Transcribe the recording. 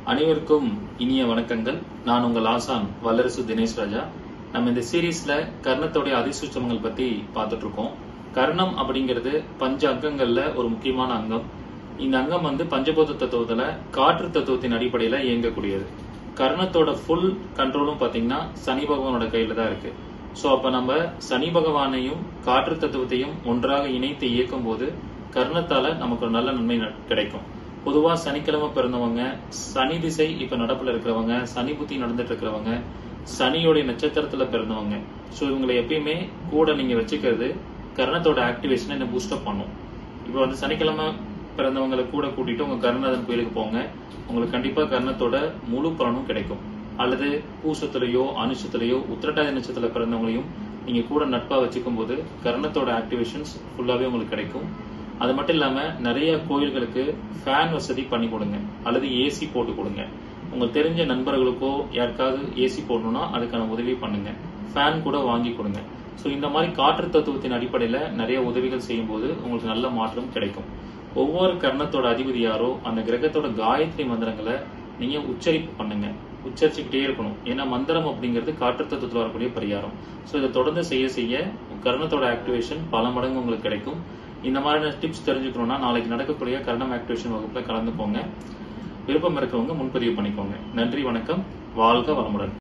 அனைவருக்கும் இனிய வணக்கங்கள் நான் உங்கள் ஆசான் வல்லரசு தினேஷ் ராஜா நம்ம இந்த சீரீஸ்ல கர்ணத்தோடைய அதிசூச்சமங்கள் பத்தி பார்த்துட்டு இருக்கோம் கர்ணம் அப்படிங்கிறது பஞ்ச அங்கங்கள்ல ஒரு முக்கியமான அங்கம் இந்த அங்கம் வந்து பஞ்சபூத தத்துவத்துல காற்று தத்துவத்தின் அடிப்படையில இயங்கக்கூடியது கர்ணத்தோட ஃபுல் கண்ட்ரோலும் பாத்தீங்கன்னா சனி பகவானோட கையில தான் இருக்கு சோ அப்ப நம்ம சனி பகவானையும் காற்று தத்துவத்தையும் ஒன்றாக இணைத்து இயக்கும் போது கர்ணத்தால நமக்கு ஒரு நல்ல நன்மை ந- கிடைக்கும் பொதுவா சனிக்கிழமை பிறந்தவங்க சனி திசை இப்ப நடப்புல இருக்கிறவங்க சனி புத்தி நடந்துட்டு இருக்கிறவங்க சனியோடைய நட்சத்திரத்துல பிறந்தவங்க சோ இவங்களை எப்பயுமே கூட நீங்க வச்சுக்கிறது கர்ணத்தோட ஆக்டிவேஷனை இந்த பூஸ்டப் பண்ணும் இப்போ வந்து சனிக்கிழமை பிறந்தவங்களை கூட கூட்டிட்டு உங்க கருணாதன் கோயிலுக்கு போங்க உங்களுக்கு கண்டிப்பா கர்ணத்தோட முழு பலனும் கிடைக்கும் அல்லது பூசத்திலேயோ அனுஷத்திலேயோ உத்திரட்டாதி நட்சத்திரத்துல பிறந்தவங்களையும் நீங்க கூட நட்பா வச்சுக்கும் போது கர்ணத்தோட ஆக்டிவேஷன்ஸ் ஃபுல்லாவே உங்களுக்கு கிடைக்கும் அது மட்டும் இல்லாம நிறைய கோயில்களுக்கு ஃபேன் வசதி பண்ணி கொடுங்க அல்லது ஏசி போட்டு கொடுங்க உங்களுக்கு தெரிஞ்ச நண்பர்களுக்கோ யாருக்காவது ஏசி போடணும்னா அதுக்கான உதவி பண்ணுங்க ஃபேன் கூட வாங்கி கொடுங்க ஸோ இந்த மாதிரி காற்று தத்துவத்தின் அடிப்படையில நிறைய உதவிகள் செய்யும்போது உங்களுக்கு நல்ல மாற்றம் கிடைக்கும் ஒவ்வொரு கர்ணத்தோட அதிபதி யாரோ அந்த கிரகத்தோட காயத்ரி மந்திரங்களை நீங்க உச்சரிப்பு பண்ணுங்க உச்சரிச்சுக்கிட்டே இருக்கணும் ஏன்னா மந்திரம் அப்படிங்கிறது காற்று தத்துவத்தில் வரக்கூடிய பரிகாரம் ஸோ இதை தொடர்ந்து செய்ய செய்ய கர்ணத்தோட ஆக்டிவேஷன் பல மடங்கு உங்களுக்கு கிடைக்கும் இந்த மாதிரியான டிப்ஸ் தெரிஞ்சுக்கணும்னா நாளைக்கு நடக்கக்கூடிய கர்ணம் ஆக்டிவேஷன் வகுப்புல கலந்துக்கோங்க விருப்பம் இருக்கிறவங்க முன்பதிவு பண்ணிக்கோங்க நன்றி வணக்கம் வாழ்க வளமுடன்